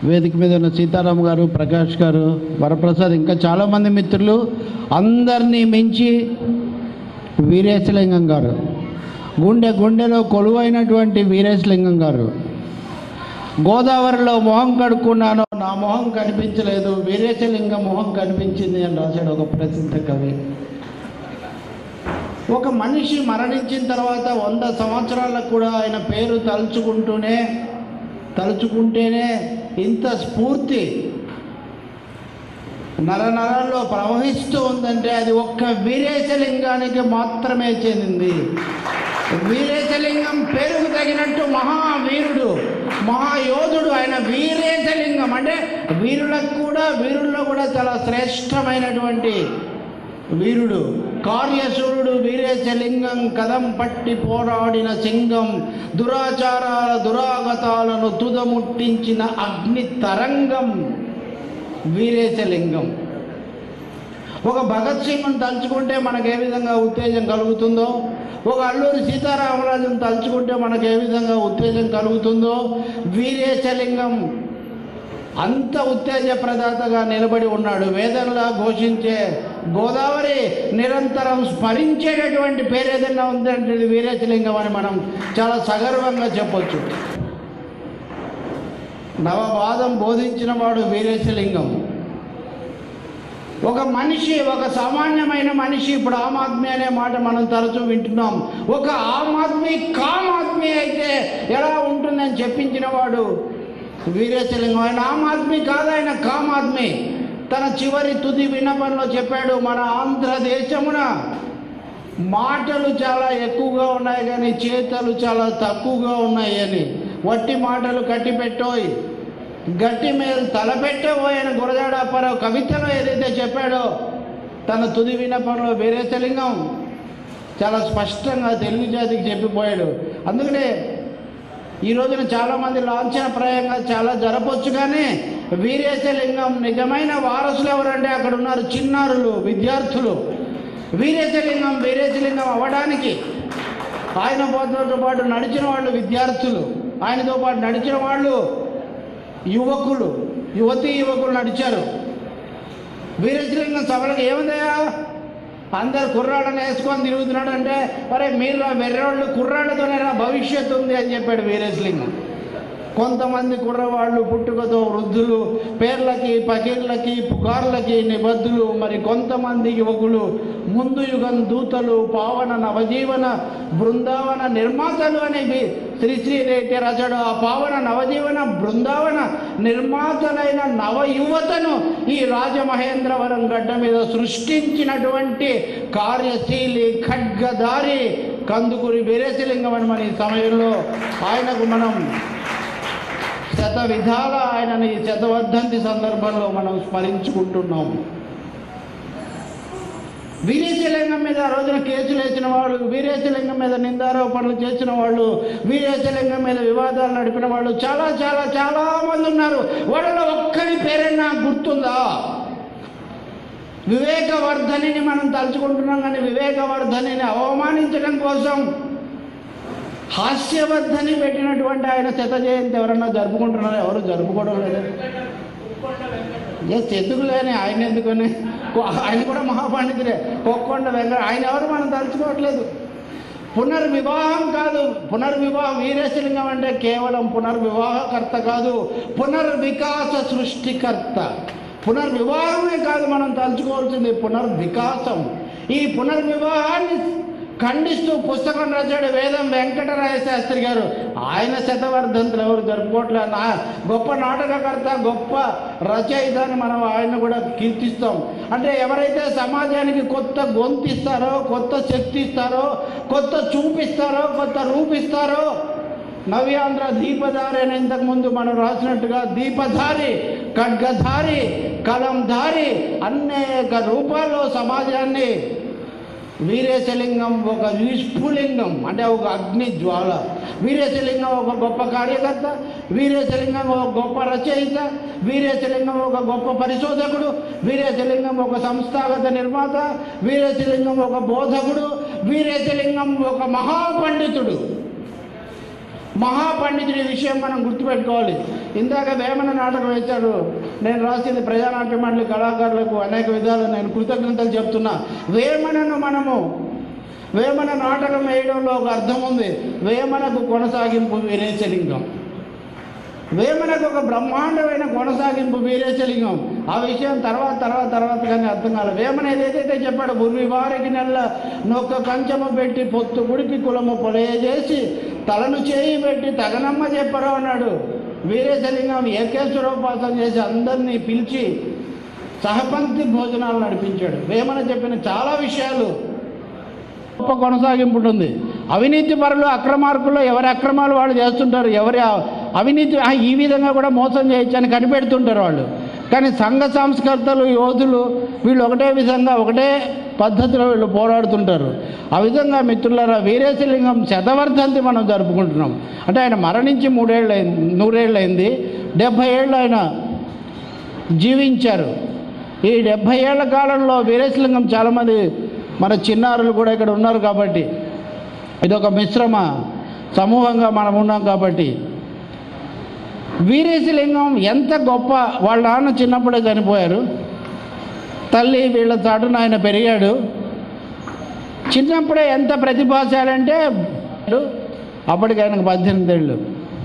వేదిక మీద ఉన్న సీతారాం గారు ప్రకాష్ గారు వరప్రసాద్ ఇంకా చాలామంది మిత్రులు అందరినీ మించి వీరేశలింగం గారు గుండె గుండెలో కొలువైనటువంటి వీరేశలింగం గారు గోదావరిలో మొహం కడుక్కున్నాను నా మొహం కనిపించలేదు వీరేశలింగం మొహం కనిపించింది అని రాశాడు ఒక ప్రసిద్ధ కవి ఒక మనిషి మరణించిన తర్వాత వంద సంవత్సరాలకు కూడా ఆయన పేరు తలుచుకుంటూనే తలుచుకుంటేనే ఇంత స్ఫూర్తి నరనరాల్లో ప్రవహిస్తూ ఉందంటే అది ఒక్క వీరేశలింగానికి మాత్రమే చెందింది వీరేశలింగం పేరుకు తగినట్టు మహావీరుడు మహాయోధుడు ఆయన వీరేశలింగం అంటే వీరులకు కూడా వీరుల్లో కూడా చాలా శ్రేష్టమైనటువంటి వీరుడు కార్యశూరుడు వీరేశలింగం కదం పట్టి పోరాడిన సింగం దురాచారాల దురాగతాలను తుదముట్టించిన అగ్ని తరంగం వీరేశలింగం ఒక భగత్ సింగ్ను తలుచుకుంటే మనకు ఏ విధంగా ఉత్తేజం కలుగుతుందో ఒక అల్లూరి సీతారామరాజును తలుచుకుంటే మనకు ఏ విధంగా ఉత్తేజం కలుగుతుందో వీరేశలింగం అంత ఉత్తేజ ప్రదాతగా నిలబడి ఉన్నాడు వేదంలా ఘోషించే గోదావరి నిరంతరం స్మరించేటటువంటి పేరు ఏదైనా ఉందంటే ఇది వీరేశలింగం అని మనం చాలా సగర్వంగా చెప్పొచ్చు నవవాదం బోధించిన వాడు వీరేశలింగం ఒక మనిషి ఒక సామాన్యమైన మనిషి ఇప్పుడు ఆమ్ ఆద్మీ అనే మాట మనం తరచూ వింటున్నాం ఒక ఆమ్ ఆద్మీ కామ్ ఆద్మీ అయితే ఎలా ఉంటుందని చెప్పించిన వాడు వీరేశలింగం ఆయన ఆమ్ ఆద్మీ కాదు ఆయన కామ్ ఆద్మీ తన చివరి తుది విన్నపంలో చెప్పాడు మన ఆంధ్రదేశమున మాటలు చాలా ఎక్కువగా ఉన్నాయి కానీ చేతలు చాలా తక్కువగా ఉన్నాయి అని వట్టి మాటలు కట్టిపెట్టోయ్ గట్టి మీద తలపెట్టబోయే అని గురజాడ అప్పారావు కవితలో ఏదైతే చెప్పాడో తన తుది విన్నపంలో వీరేశలింగం చాలా స్పష్టంగా తెలుగు జాతికి చెప్పిపోయాడు అందుకనే ఈ రోజున చాలామంది లాంఛనప్రాయంగా చాలా జరపొచ్చు కానీ వీరేశలింగం నిజమైన వారసులు ఎవరంటే అక్కడ ఉన్నారు చిన్నారులు విద్యార్థులు వీరేశలింగం వీరేశలింగం అవ్వడానికి ఆయన పోతున్నతో పాటు నడిచిన వాళ్ళు విద్యార్థులు ఆయనతో పాటు నడిచిన వాళ్ళు యువకులు యువతి యువకులు నడిచారు వీరేశలింగం సభలకు ఏముందయా అందరు కుర్రాళ్ళని వేసుకొని తిరుగుతున్నాడు అంటే అరే మీరు వెర్రోళ్ళు కుర్రాళ్ళతోనే నా భవిష్యత్తు ఉంది అని చెప్పాడు వీరేశలింగం కొంతమంది కుర్రవాళ్ళు పుట్టుకతో వృద్ధులు పేర్లకి పకీర్లకి పుకార్లకి నిబద్ధులు మరి కొంతమంది యువకులు ముందు యుగం దూతలు పావన నవజీవన బృందావన నిర్మాతలు అనేవి శ్రీ శ్రీ రేటి రచడు ఆ పావన నవజీవన బృందావన నిర్మాతలైన నవ యువతను ఈ రాజమహేంద్రవరం గడ్డ మీద సృష్టించినటువంటి కార్యశీలి ఖడ్గదారి కందుకూరి వీరేశలింగం అని మన ఈ సమయంలో ఆయనకు మనం శత విధాల ఆయనని ఈ శతవర్ధంతి సందర్భంలో మనం స్మరించుకుంటున్నాం వీరేశలింగం మీద ఆ రోజున కేసులు వేసిన వాళ్ళు వీరేశలింగం మీద నిందారోపణలు చేసిన వాళ్ళు వీరేశలింగం మీద వివాదాలు నడిపిన వాళ్ళు చాలా చాలా చాలా మంది ఉన్నారు వాళ్ళలో ఒక్కరి పేరైనా గుర్తుందా వివేకవర్ధనిని మనం తలుచుకుంటున్నాం కానీ వివేకవర్ధనిని అవమానించడం కోసం హాస్యవర్ధని పెట్టినటువంటి ఆయన శత జయంతి ఎవరన్నా జరుపుకుంటున్నారో ఎవరు జరుపుకోవడం లేదు ఎస్ ఎందుకు లేని ఆయన ఎందుకని ఆయన కూడా మహాపండితుడే కొక్కొండ వెంకట ఆయన ఎవరు మనం తలుచుకోవట్లేదు పునర్వివాహం కాదు పునర్వివాహం వీరేశలింగం అంటే కేవలం పునర్వివాహకర్త కాదు పునర్వికాస సృష్టికర్త పునర్వివాహమే కాదు మనం తలుచుకోవాల్సింది పునర్వికాసం ఈ పునర్వివాహాన్ని ఖండిస్తూ పుస్తకం రాశాడు వేదం వెంకటరాయ శాస్త్రి గారు ఆయన శతవర్ధంతులు ఎవరు జరుపుకోవట్లే నా గొప్ప నాటకకర్త గొప్ప రచయిత అని మనం ఆయన కూడా కీర్తిస్తాం అంటే ఎవరైతే సమాజానికి కొత్త గొంతిస్తారో కొత్త శక్తి ఇస్తారో కొత్త చూపిస్తారో కొత్త రూపిస్తారో నవ్యాంధ్ర దీపధారి అని ఇంతకుముందు మనం రాసినట్టుగా దీపధారి ఖడ్గధారి కలంధారి అనేక రూపాల్లో సమాజాన్ని వీరేశలింగం ఒక విస్ఫులింగం అంటే ఒక అగ్ని జ్వాల వీరేశలింగం ఒక గొప్ప కార్యకర్త వీరేశలింగం ఒక గొప్ప రచయిత వీరేశలింగం ఒక గొప్ప పరిశోధకుడు వీరేశలింగం ఒక సంస్థాగత నిర్మాత వీరేశలింగం ఒక బోధకుడు వీరేశలింగం ఒక మహాపండితుడు మహాపండితుడి విషయం మనం గుర్తుపెట్టుకోవాలి ఇందాక వేమన నాటకం వేశారు నేను రాసింది ప్రజానాట్య మండలి కళాకారులకు అనేక విధాలు నేను కృతజ్ఞతలు చెప్తున్నా వేమనను మనము వేమన నాటకం వేయడంలో ఒక అర్థం ఉంది వేమనకు కొనసాగింపు వీరేశలింగం వేమనకు ఒక బ్రహ్మాండమైన కొనసాగింపు వీరేశలింగం ఆ విషయం తర్వాత తర్వాత తర్వాత కానీ అర్థం కాలేదు వేమన ఏదైతే చెప్పాడు భూమి వారికి నెల నొక్క కంచము పెట్టి పొత్తు గుడిపి కులము పొలయజేసి తలను చేయి పెట్టి తగనమ్మ చెప్పరు అన్నాడు వీరేశలింగం ఏకేశ్వరోపాసన చేసి అందరినీ పిలిచి సహపంక్తి భోజనాలు నడిపించాడు వేమన చెప్పిన చాలా విషయాలు గొప్ప కొనసాగింపు ఉంటుంది అవినీతి పరులు అక్రమార్కులు ఎవరి అక్రమాలు వాళ్ళు చేస్తుంటారు ఎవరి అవినీతి ఆ, ఈ విధంగా కూడా మోసం చేయొచ్చు అని కనిపెడుతుంటారు వాళ్ళు కానీ సంఘ సంస్కర్తలు యోధులు వీళ్ళు ఒకటే విధంగా ఒకటే పద్ధతిలో వీళ్ళు పోరాడుతుంటారు ఆ విధంగా మిత్రులారా వీరేశలింగం శతవర్ధంతి మనం జరుపుకుంటున్నాం అంటే ఆయన మరణించి మూడేళ్ళు అయింది నూరేళ్ళు అయింది డెబ్భై ఏళ్ళు ఆయన జీవించారు ఈ డెబ్భై ఏళ్ల కాలంలో వీరేశలింగం చాలామంది మన చిన్నారులు కూడా ఇక్కడ ఉన్నారు కాబట్టి ఇది ఒక మిశ్రమ సమూహంగా మనం ఉన్నాం కాబట్టి వీరేశలింగం ఎంత గొప్ప వాళ్ళ నాన్న చిన్నప్పుడే చనిపోయారు తల్లి వీళ్ళ చాటున ఆయన పెరిగాడు చిన్నప్పుడే ఎంత ప్రతిభాశాలంటే అప్పటికి ఆయనకు పద్దెనిమిది ఏళ్ళు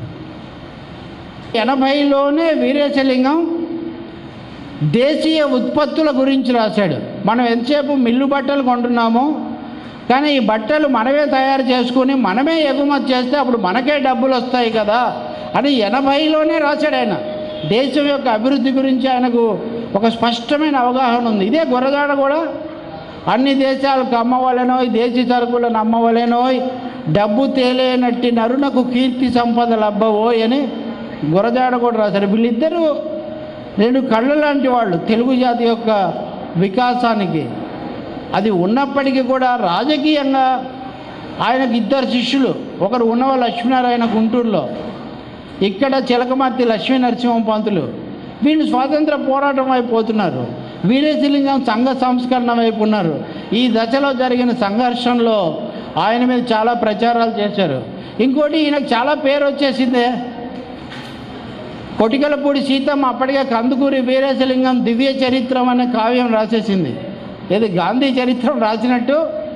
ఎనభైలోనే వీరేశలింగం దేశీయ ఉత్పత్తుల గురించి రాశాడు మనం ఎంతసేపు మిల్లు బట్టలు కొంటున్నాము కానీ ఈ బట్టలు మనమే తయారు చేసుకుని మనమే ఎగుమతి చేస్తే అప్పుడు మనకే డబ్బులు వస్తాయి కదా అని ఎనభైలోనే రాశాడు ఆయన దేశం యొక్క అభివృద్ధి గురించి ఆయనకు ఒక స్పష్టమైన అవగాహన ఉంది ఇదే గురజాడ కూడా అన్ని దేశాలకు అమ్మవలెనో దేశీ సరుకులను అమ్మవలెనో డబ్బు తేలేనట్టి నరునకు కీర్తి సంపద లబ్బవోయ్ అని గురజాడ కూడా రాశారు వీళ్ళిద్దరూ రెండు కళ్ళు లాంటి వాళ్ళు తెలుగు జాతి యొక్క వికాసానికి అది ఉన్నప్పటికీ కూడా రాజకీయంగా ఆయనకు ఇద్దరు శిష్యులు ఒకరు ఉన్నవ లక్ష్మీనారాయణ గుంటూరులో ఇక్కడ చిలకమర్తి లక్ష్మీ నరసింహం పంతులు వీళ్ళు స్వాతంత్ర పోరాటం వైపు పోతున్నారు వీరేశలింగం సంఘ సంస్కరణ వైపు ఉన్నారు ఈ దశలో జరిగిన సంఘర్షణలో ఆయన మీద చాలా ప్రచారాలు చేశారు ఇంకోటి ఈయనకు చాలా పేరు వచ్చేసిందే కొటికలపూడి సీతమ్మ అప్పటికే కందుకూరి వీరేశలింగం దివ్య చరిత్రం అనే కావ్యం రాసేసింది ఏది గాంధీ చరిత్రం రాసినట్టు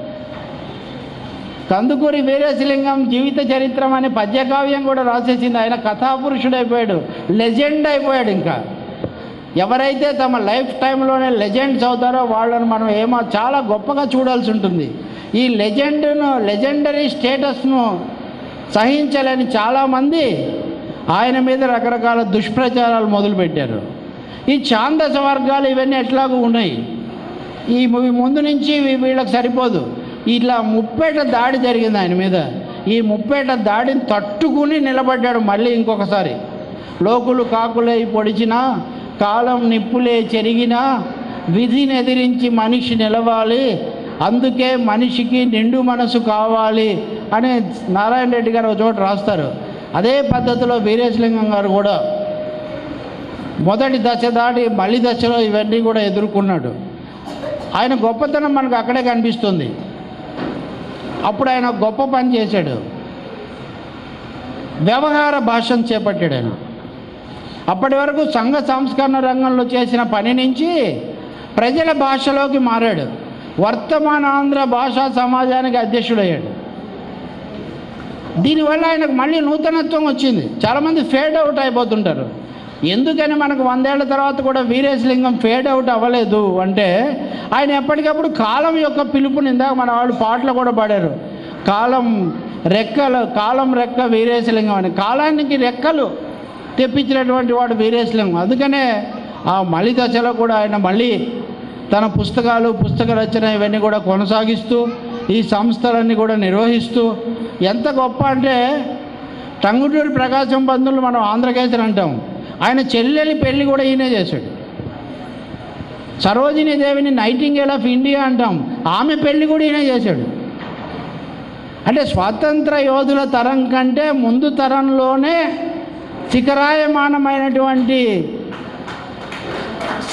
కందుకూరి వీరేశలింగం జీవిత చరిత్రం అనే పద్యకావ్యం కూడా రాసేసింది ఆయన కథాపురుషుడు అయిపోయాడు లెజెండ్ అయిపోయాడు ఇంకా ఎవరైతే తమ లైఫ్ టైంలోనే లెజెండ్స్ అవుతారో వాళ్ళని మనం ఏమో చాలా గొప్పగా చూడాల్సి ఉంటుంది ఈ లెజెండ్ను లెజెండరీ స్టేటస్ను సహించలేని చాలామంది ఆయన మీద రకరకాల దుష్ప్రచారాలు మొదలుపెట్టారు ఈ ఛాందస వర్గాలు ఇవన్నీ ఎట్లాగూ ఉన్నాయి ఈ ఇవి ముందు నుంచి ఇవి వీళ్ళకి సరిపోదు ఇట్లా ముప్పేట దాడి జరిగింది ఆయన మీద ఈ ముప్పేట దాడిని తట్టుకుని నిలబడ్డాడు మళ్ళీ ఇంకొకసారి లోకులు కాకులే పొడిచినా కాలం నిప్పులే చెరిగినా విధిని ఎదిరించి మనిషి నిలవాలి అందుకే మనిషికి నిండు మనసు కావాలి అని నారాయణ రెడ్డి గారు ఒక చోట రాస్తారు అదే పద్ధతిలో వీరేశలింగం గారు కూడా మొదటి దశ దాటి మళ్ళీ దశలో ఇవన్నీ కూడా ఎదుర్కొన్నాడు ఆయన గొప్పతనం మనకు అక్కడే కనిపిస్తుంది అప్పుడు ఆయన గొప్ప పని చేశాడు వ్యవహార భాషను చేపట్టాడు ఆయన అప్పటి వరకు సంఘ సంస్కరణ రంగంలో చేసిన పని నుంచి ప్రజల భాషలోకి మారాడు వర్తమాన ఆంధ్ర భాషా సమాజానికి అధ్యక్షుడయ్యాడు దీనివల్ల ఆయనకు మళ్ళీ నూతనత్వం వచ్చింది చాలామంది ఫేడ్ అవుట్ అయిపోతుంటారు ఎందుకని మనకు వందేళ్ల తర్వాత కూడా వీరేశలింగం ఫేడ్ అవుట్ అవ్వలేదు అంటే ఆయన ఎప్పటికప్పుడు కాలం యొక్క పిలుపుని ఇందాక మన వాళ్ళు పాటలు కూడా పాడారు కాలం రెక్కలు కాలం రెక్క వీరేశలింగం అని కాలానికి రెక్కలు తెప్పించినటువంటి వాడు వీరేశలింగం అందుకనే ఆ మలి దశలో కూడా ఆయన మళ్ళీ తన పుస్తకాలు పుస్తక రచన ఇవన్నీ కూడా కొనసాగిస్తూ ఈ సంస్థలన్నీ కూడా నిర్వహిస్తూ ఎంత గొప్ప అంటే టంగుటూరి ప్రకాశం పంతులు మనం ఆంధ్రకేసరి అంటాం ఆయన చెల్లెలి పెళ్లి కూడా ఈయనే చేశాడు సరోజినీ దేవిని నైటింగేల్ ఆఫ్ ఇండియా అంటాం ఆమె పెళ్లి కూడా ఈయన చేశాడు అంటే స్వాతంత్ర యోధుల తరం కంటే ముందు తరంలోనే శిఖరాయమానమైనటువంటి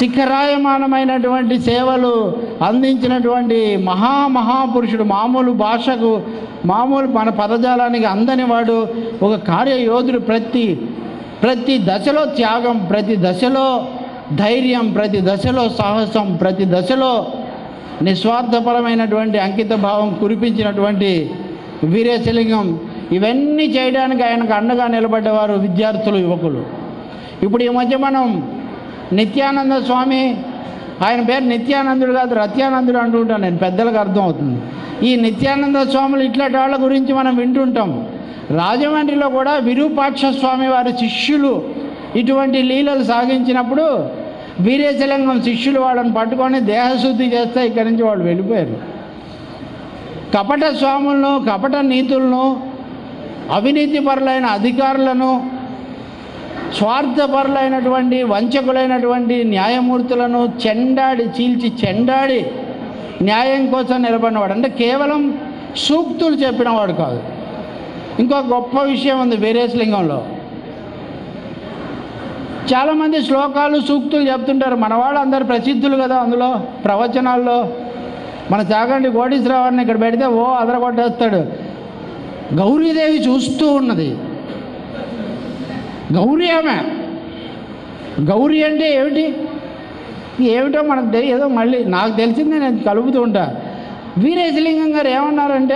శిఖరాయమానమైనటువంటి సేవలు అందించినటువంటి మహా మహాపురుషుడు మామూలు భాషకు మామూలు మన పదజాలానికి అందని వాడు ఒక కార్యయోధుడు ప్రతి ప్రతి దశలో త్యాగం ప్రతి దశలో ధైర్యం ప్రతి దశలో సాహసం ప్రతి దశలో నిస్వార్థపరమైనటువంటి అంకిత భావం కురిపించినటువంటి వీరేశలింగం ఇవన్నీ చేయడానికి ఆయనకు అండగా నిలబడ్డవారు విద్యార్థులు యువకులు ఇప్పుడు ఈ మధ్య మనం నిత్యానంద స్వామి ఆయన పేరు నిత్యానందుడు కాదు రత్యానందుడు అంటుంటాను నేను పెద్దలకు అర్థం అవుతుంది ఈ నిత్యానంద స్వాములు ఇట్లాంటి వాళ్ళ గురించి మనం వింటుంటాం రాజమండ్రిలో కూడా విరూపాక్ష స్వామి వారి శిష్యులు ఇటువంటి లీలలు సాగించినప్పుడు వీరేశలింగం శిష్యులు వాళ్ళని పట్టుకొని దేహశుద్ధి చేస్తే ఇక్కడి నుంచి వాళ్ళు వెళ్ళిపోయారు కపట స్వాములను కపట నీతులను అవినీతిపరులైన అధికారులను స్వార్థపరులైనటువంటి వంచకులైనటువంటి న్యాయమూర్తులను చెండాడి చీల్చి చెండాడి న్యాయం కోసం నిలబడినవాడు అంటే కేవలం సూక్తులు చెప్పినవాడు కాదు ఇంకో గొప్ప విషయం ఉంది వీరేశలింగంలో చాలామంది శ్లోకాలు సూక్తులు చెప్తుంటారు మన వాళ్ళు అందరు ప్రసిద్ధులు కదా అందులో ప్రవచనాల్లో మన చాగండి కోటేశ్వరరావుని ఇక్కడ పెడితే ఓ అదరగొట్టేస్తాడు గౌరీదేవి చూస్తూ ఉన్నది గౌరీ ఆమె గౌరీ అంటే ఏమిటి ఏమిటో మనకు తెలియదు ఏదో మళ్ళీ నాకు తెలిసిందే నేను కలుపుతూ ఉంటా వీరేశలింగం గారు ఏమన్నారంటే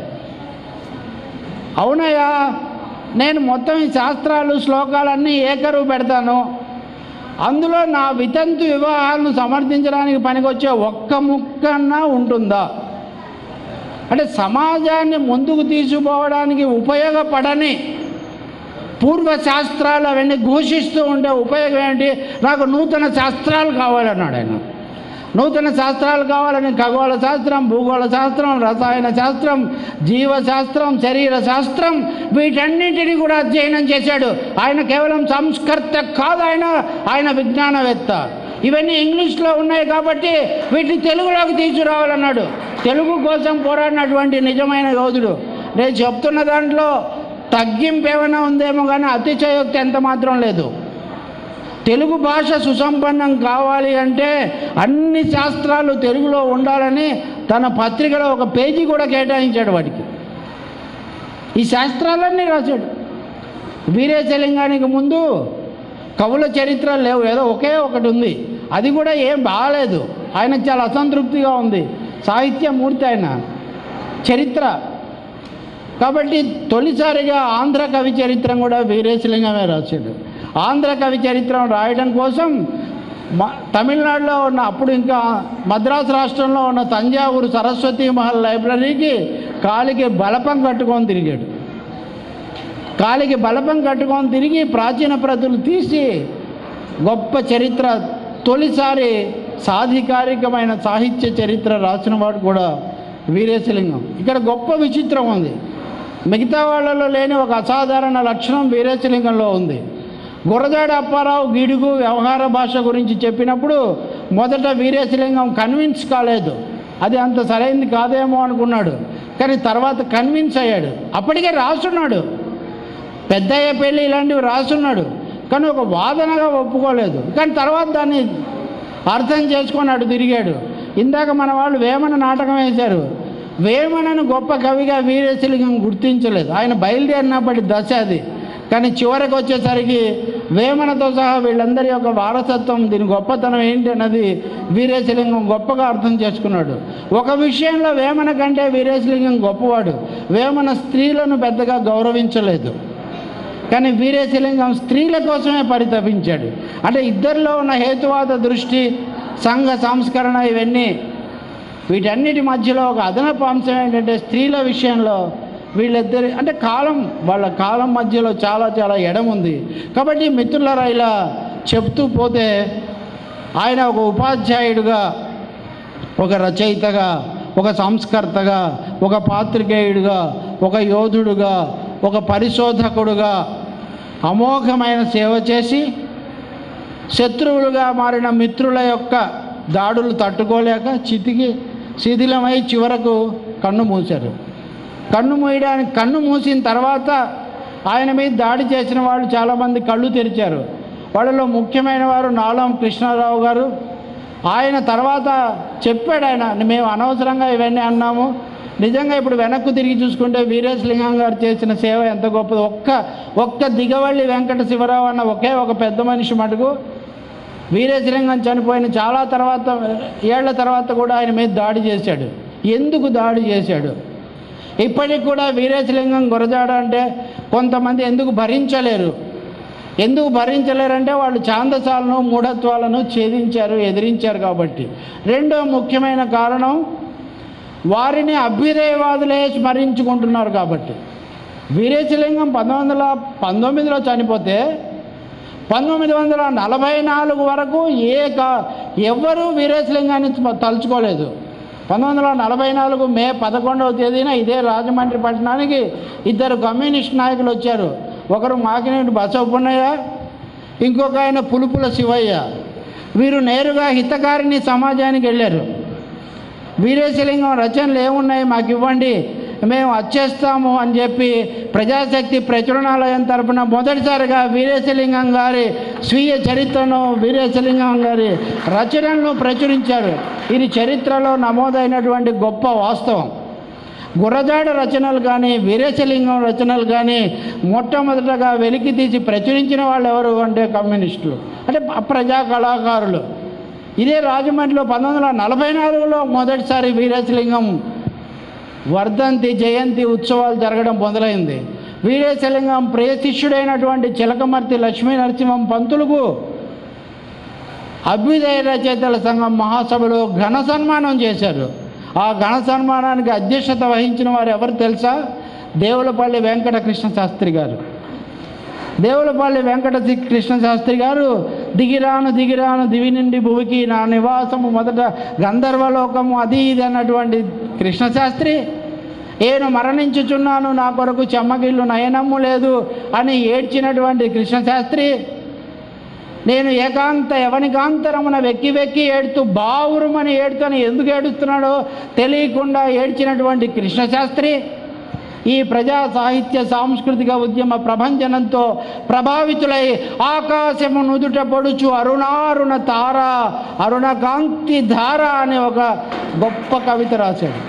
అవునయ్యా నేను మొత్తం ఈ శాస్త్రాలు శ్లోకాలన్నీ ఏకరువు పెడతాను అందులో నా వితంతు వివాహాలను సమర్థించడానికి పనికొచ్చే ఒక్క ముక్కన్నా ఉంటుందా అంటే సమాజాన్ని ముందుకు తీసుకుపోవడానికి ఉపయోగపడని పూర్వ శాస్త్రాలు అవన్నీ ఘోషిస్తూ ఉంటే ఉపయోగం ఏంటి నాకు నూతన శాస్త్రాలు కావాలన్నాడు ఆయన నూతన శాస్త్రాలు కావాలని ఖగోళ శాస్త్రం భూగోళ శాస్త్రం రసాయన శాస్త్రం జీవశాస్త్రం శరీర శాస్త్రం వీటన్నిటిని కూడా అధ్యయనం చేశాడు ఆయన కేవలం సంస్కర్త కాదు ఆయన ఆయన విజ్ఞానవేత్త ఇవన్నీ ఇంగ్లీష్లో ఉన్నాయి కాబట్టి వీటిని తెలుగులోకి తీసుకురావాలన్నాడు తెలుగు కోసం పోరాడినటువంటి నిజమైన యోధుడు నేను చెప్తున్న దాంట్లో తగ్గింపు ఏమైనా ఉందేమో కానీ అతిశయోక్తి ఎంత మాత్రం లేదు తెలుగు భాష సుసంపన్నం కావాలి అంటే అన్ని శాస్త్రాలు తెలుగులో ఉండాలని తన పత్రికలో ఒక పేజీ కూడా కేటాయించాడు వాడికి ఈ శాస్త్రాలన్నీ రాశాడు వీరేశలింగానికి ముందు కవుల చరిత్ర లేవు ఏదో ఒకే ఒకటి ఉంది అది కూడా ఏం బాగాలేదు ఆయనకు చాలా అసంతృప్తిగా ఉంది సాహిత్యమూర్తి ఆయన చరిత్ర కాబట్టి తొలిసారిగా ఆంధ్ర కవి చరిత్రం కూడా వీరేశలింగమే రాశాడు ఆంధ్ర కవి చరిత్రం రాయడం కోసం మ- తమిళనాడులో ఉన్న అప్పుడు ఇంకా మద్రాసు రాష్ట్రంలో ఉన్న తంజావూరు సరస్వతి మహల్ లైబ్రరీకి కాలికి బలపం కట్టుకొని తిరిగాడు కాలికి బలపం కట్టుకొని తిరిగి ప్రాచీన ప్రతులు తీసి గొప్ప చరిత్ర తొలిసారి సాధికారికమైన సాహిత్య చరిత్ర రాసిన వాడు కూడా వీరేశలింగం ఇక్కడ గొప్ప విచిత్రం ఉంది మిగతా వాళ్ళలో లేని ఒక అసాధారణ లక్షణం వీరేశలింగంలో ఉంది గురజాడ అప్పారావు గిడుగు వ్యవహార భాష గురించి చెప్పినప్పుడు మొదట వీరేశలింగం కన్విన్స్ కాలేదు అది అంత సరైంది కాదేమో అనుకున్నాడు కానీ తర్వాత కన్విన్స్ అయ్యాడు అప్పటికే రాసున్నాడు పెద్దయ్య పెళ్ళి ఇలాంటివి రాసున్నాడు కానీ ఒక వాదనగా ఒప్పుకోలేదు కానీ తర్వాత దాన్ని అర్థం చేసుకొని అటు తిరిగాడు ఇందాక మన వాళ్ళు వేమన నాటకం వేశారు వేమనను గొప్ప కవిగా వీరేశలింగం గుర్తించలేదు ఆయన బయలుదేరినప్పటి దశ అది కానీ చివరికి వచ్చేసరికి వేమనతో సహా వీళ్ళందరి యొక్క వారసత్వం దీని గొప్పతనం ఏంటి అన్నది వీరేశలింగం గొప్పగా అర్థం చేసుకున్నాడు ఒక విషయంలో వేమన కంటే వీరేశలింగం గొప్పవాడు వేమన స్త్రీలను పెద్దగా గౌరవించలేదు కానీ వీరేశలింగం స్త్రీల కోసమే పరితపించాడు అంటే ఇద్దరిలో ఉన్న హేతువాద దృష్టి సంఘ సంస్కరణ ఇవన్నీ వీటన్నిటి మధ్యలో ఒక అదనపు అంశం ఏంటంటే స్త్రీల విషయంలో వీళ్ళిద్దరి అంటే కాలం వాళ్ళ కాలం మధ్యలో చాలా చాలా ఎడం ఉంది కాబట్టి మిత్రులరా ఇలా చెప్తూ పోతే ఆయన ఒక ఉపాధ్యాయుడిగా ఒక రచయితగా ఒక సంస్కర్తగా ఒక పాత్రికేయుడిగా ఒక యోధుడుగా ఒక పరిశోధకుడుగా అమోఘమైన సేవ చేసి శత్రువులుగా మారిన మిత్రుల యొక్క దాడులు తట్టుకోలేక చితికి శిథిలమై చివరకు కన్ను మూశారు కన్ను మూయడానికి కన్ను మూసిన తర్వాత ఆయన మీద దాడి చేసిన వాళ్ళు చాలామంది కళ్ళు తెరిచారు వాళ్ళలో ముఖ్యమైన వారు నాలం కృష్ణారావు గారు ఆయన తర్వాత చెప్పాడు ఆయన మేము అనవసరంగా ఇవన్నీ అన్నాము నిజంగా ఇప్పుడు వెనక్కు తిరిగి చూసుకుంటే వీరేశలింగం గారు చేసిన సేవ ఎంత గొప్పది ఒక్క ఒక్క దిగవల్లి వెంకట శివరావు అన్న ఒకే ఒక పెద్ద మనిషి మటుకు వీరేశలింగం చనిపోయిన చాలా తర్వాత ఏళ్ల తర్వాత కూడా ఆయన మీద దాడి చేశాడు ఎందుకు దాడి చేశాడు ఇప్పటికి కూడా వీరేశలింగం గురజాడ అంటే కొంతమంది ఎందుకు భరించలేరు ఎందుకు భరించలేరంటే వాళ్ళు ఛాందసాలను మూఢత్వాలను ఛేదించారు ఎదిరించారు కాబట్టి రెండో ముఖ్యమైన కారణం వారిని అభ్యుదయవాదులే స్మరించుకుంటున్నారు కాబట్టి వీరేశలింగం పంతొమ్మిది వందల పంతొమ్మిదిలో చనిపోతే పంతొమ్మిది వందల నలభై నాలుగు వరకు ఏ కా ఎవ్వరూ వీరేశలింగాన్ని తలుచుకోలేదు పంతొమ్మిది వందల నలభై నాలుగు మే పదకొండవ తేదీన ఇదే రాజమండ్రి పట్టణానికి ఇద్దరు కమ్యూనిస్ట్ నాయకులు వచ్చారు ఒకరు మాకినేటి బసవపున్నయ్య ఇంకొక ఆయన పులుపుల శివయ్య వీరు నేరుగా హితకారిణి సమాజానికి వెళ్ళారు వీరేశలింగం రచనలు ఏమున్నాయి మాకు ఇవ్వండి మేము వచ్చేస్తాము అని చెప్పి ప్రజాశక్తి ప్రచురణాలయం తరపున మొదటిసారిగా వీరేశలింగం గారి స్వీయ చరిత్రను వీరేశలింగం గారి రచనలను ప్రచురించారు ఇది చరిత్రలో నమోదైనటువంటి గొప్ప వాస్తవం గుర్రజాడ రచనలు కానీ వీరేశలింగం రచనలు కానీ మొట్టమొదటగా వెలికి తీసి ప్రచురించిన వాళ్ళు ఎవరు అంటే కమ్యూనిస్టులు అంటే ప్రజా కళాకారులు ఇదే రాజమండ్రిలో పంతొమ్మిది వందల నలభై నాలుగులో మొదటిసారి వీరేశలింగం వర్ధంతి జయంతి ఉత్సవాలు జరగడం మొదలైంది వీరేశలింగం ప్రియ శిష్యుడైనటువంటి చిలకమర్తి లక్ష్మీ నరసింహం పంతులకు అభ్యుదయ రచయితల సంఘం మహాసభలో ఘన సన్మానం చేశారు ఆ ఘన సన్మానానికి అధ్యక్షత వహించిన వారు ఎవరు తెలుసా దేవులపల్లి వెంకట కృష్ణ శాస్త్రి గారు దేవులపల్లి వెంకట సి- కృష్ణ శాస్త్రి గారు దిగిరాను దిగిరాను దివి నుండి భువికి నా నివాసము మొదట గంధర్వలోకము అది ఇది అన్నటువంటి కృష్ణ శాస్త్రి నేను మరణించుచున్నాను నా కొరకు చెమ్మగిల్లు నయనము లేదు అని ఏడ్చినటువంటి కృష్ణ శాస్త్రి నేను ఏకాంత ఎవనికాంతరమున వెక్కి వెక్కి ఏడుతూ బావురుమని ఏడుతూని ఎందుకు ఏడుస్తున్నాడో తెలియకుండా ఏడ్చినటువంటి కృష్ణశాస్త్రి ఈ ప్రజా సాహిత్య సాంస్కృతిక ఉద్యమ ప్రభంజనంతో ప్రభావితులై ఆకాశము నుదుట పొడుచు అరుణారుణ తార అరుణకాంతి ధార అనే ఒక గొప్ప కవిత రాశాడు